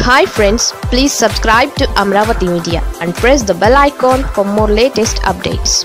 hi friends please subscribe to Amaravati media and press the bell icon for more latest updates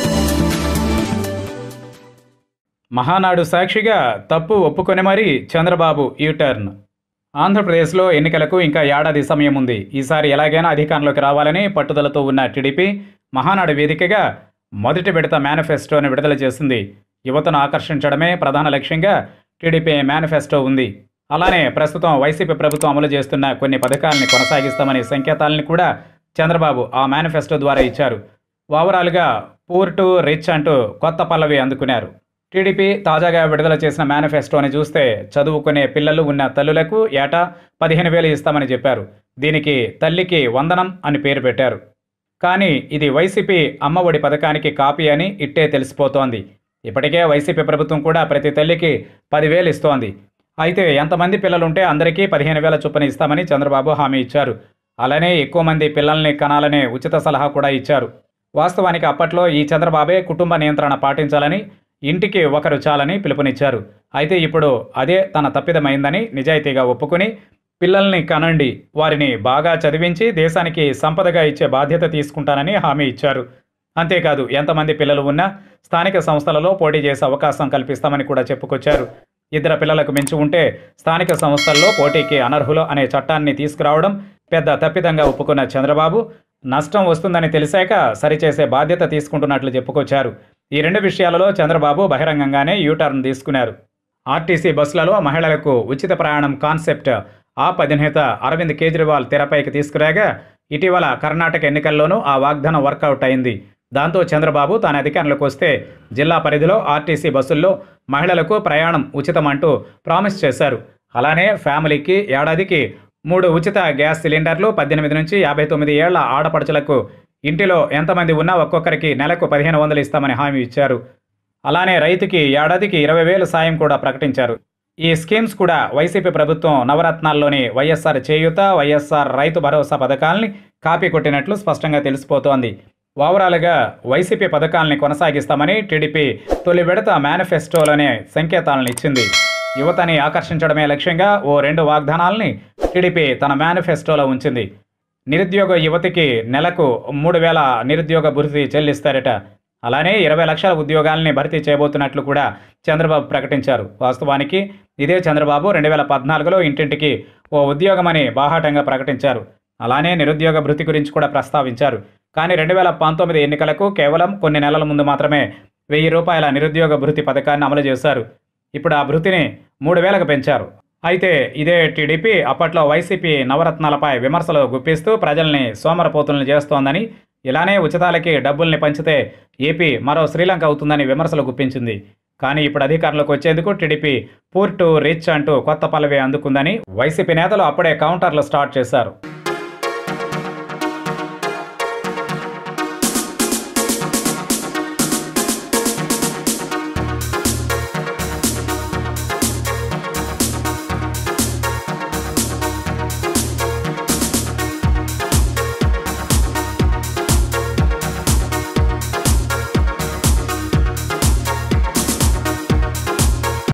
Mahanadu సాక్షిగా తప్పు ఒప్పుకొని మరీ Chandrababu U turn ఆంధ్రప్రదేశ్లో ఎన్నికలకు ఇంకా ఏడాది సమయం ఉంది ఈసారి ఎలాగైనా అధికారంలోకి రావాలని పట్టుదలతో ఉన్న టీడీపీ మహానాడు వేదికగా మొదటి విడత మేనిఫెస్టోని విడుదల చేసింది యువతను ఆకర్షించడమే ప్రధాన లక్ష్యంగా టీడీపీ మేనిఫెస్టో ఉంది అలానే ప్రస్తుతం వైసీపీ ప్రభుత్వం అమలు చేస్తున్న కొన్ని పథకాలని కొనసాగిస్తామనే సంకేతాలని కూడా చంద్రబాబు ఆ మేనిఫెస్టో ద్వారా ఇచ్చారు ఓవరాల్గా పూర్ టు రిచ్ అంటూ కొత్త పల్లవి అందుకున్నారు టీడీపీ తాజాగా విడుదల చేసిన మేనిఫెస్టోని చూస్తే చదువుకునే పిల్లలు ఉన్న తల్లులకు ఏటా పదిహేను వేలు ఇస్తామని చెప్పారు దీనికి తల్లికి వందనం అని పేరు పెట్టారు కానీ ఇది వైసీపీ అమ్మఒడి పథకానికి కాపీ అని ఇట్టే తెలిసిపోతోంది ఇప్పటికే వైసీపీ ప్రభుత్వం కూడా ప్రతి తల్లికి పదివేలు ఇస్తోంది అయితే ఎంతమంది పిల్లలుంటే అందరికీ పదిహేను వేల చొప్పున ఇస్తామని చంద్రబాబు హామీ ఇచ్చారు అలానే ఎక్కువ మంది పిల్లల్ని కనాలనే ఉచిత సలహా కూడా ఇచ్చారు వాస్తవానికి అప్పట్లో ఈ చంద్రబాబే కుటుంబ నియంత్రణ పాటించాలని ఇంటికి ఒకరు చాలని పిలుపునిచ్చారు అయితే ఇప్పుడు అదే తన తప్పిదమైందని నిజాయితీగా ఒప్పుకుని పిల్లల్ని కనండి వారిని బాగా చదివించి దేశానికి సంపదగా ఇచ్చే బాధ్యత తీసుకుంటానని హామీ ఇచ్చారు అంతేకాదు ఎంతమంది పిల్లలు ఉన్నా స్థానిక సంస్థలలో పోటీ చేసే అవకాశం కల్పిస్తామని కూడా చెప్పుకొచ్చారు ఇద్దరు పిల్లలకు మించి ఉంటే స్థానిక సంస్థల్లో పోటీకి అనర్హులు అనే చట్టాన్ని తీసుకురావడం పెద్ద తప్పిదంగా ఒప్పుకున్న చంద్రబాబు నష్టం వస్తుందని తెలిసాక సరిచేసే బాధ్యత తీసుకుంటున్నట్లు చెప్పుకొచ్చారు ఈ రెండు విషయాలలో చంద్రబాబు బహిరంగంగానే యూటర్న్ తీసుకున్నారు ఆర్టీసీ బస్సులలో మహిళలకు ఉచిత ప్రయాణం కాన్సెప్ట్ ఆప్ అధినేత అరవింద్ కేజ్రీవాల్ తెరపైకి తీసుకురాగా ఇటీవల కర్ణాటక ఎన్నికల్లోనూ ఆ వాగ్దానం వర్కౌట్ అయింది దాంతో చంద్రబాబు తాను అధికారంలోకి వస్తే జిల్లా పరిధిలో ఆర్టీసీ బస్సుల్లో మహిళలకు ప్రయాణం ఉచితమంటూ ప్రామిస్ చేశారు అలానే ఫ్యామిలీకి ఏడాదికి మూడు ఉచిత గ్యాస్ సిలిండర్లు పద్దెనిమిది నుంచి యాభై తొమ్మిది ఏళ్ల ఆడపడుచులకు ఇంటిలో ఎంతమంది ఉన్నా ఒక్కొక్కరికి నెలకు పదిహేను వందలు ఇస్తామని హామీ ఇచ్చారు అలానే రైతుకి ఏడాదికి ఇరవై వేలు సాయం కూడా ప్రకటించారు ఈ స్కీమ్స్ కూడా వైసీపీ ప్రభుత్వం నవరత్నాల్లోని వైఎస్ఆర్ చేయూత వైఎస్ఆర్ రైతు భరోసా పథకాల్ని కాపీ కొట్టినట్లు స్పష్టంగా తెలిసిపోతోంది ఓవరాల్గా వైసీపీ పథకాల్ని కొనసాగిస్తామని టీడీపీ తొలి విడత మేనిఫెస్టోలోనే సంకేతాలను ఇచ్చింది యువతని ఆకర్షించడమే లక్ష్యంగా ఓ రెండు వాగ్దానాల్ని టీడీపీ తన మేనిఫెస్టోలో ఉంచింది నిరుద్యోగ యువతికి నెలకు మూడు వేల నిరుద్యోగ భృతి చెల్లిస్తారట అలానే ఇరవై లక్షల ఉద్యోగాల్ని భర్తీ చేయబోతున్నట్లు కూడా చంద్రబాబు ప్రకటించారు వాస్తవానికి ఇదే చంద్రబాబు రెండు వేల పద్నాలుగులో ఇంటింటికి ఓ ఉద్యోగమని బాహాటంగా ప్రకటించారు అలానే నిరుద్యోగ భృతి గురించి కూడా ప్రస్తావించారు కానీ రెండు వేల పంతొమ్మిది ఎన్నికలకు కేవలం కొన్ని నెలల ముందు మాత్రమే వెయ్యి రూపాయల నిరుద్యోగ భృతి పథకాన్ని అమలు చేశారు ఇప్పుడు ఆ భృతిని మూడు వేలకు పెంచారు అయితే ఇదే టీడీపీ అప్పట్లో వైసీపీ నవరత్నాలపై విమర్శలు గుప్పిస్తూ ప్రజల్ని సోమరపోతులను చేస్తోందని ఇలానే ఉచితాలకి డబ్బుల్ని పంచితే ఏపీ మరో శ్రీలంక అవుతుందని విమర్శలు గుప్పించింది కానీ ఇప్పుడు అధికారంలోకి వచ్చేందుకు టీడీపీ పూర్ టు రిచ్ అంటూ కొత్త పల్లవి అందుకుందని వైసీపీ నేతలు అప్పుడే కౌంటర్లు స్టార్ట్ చేశారు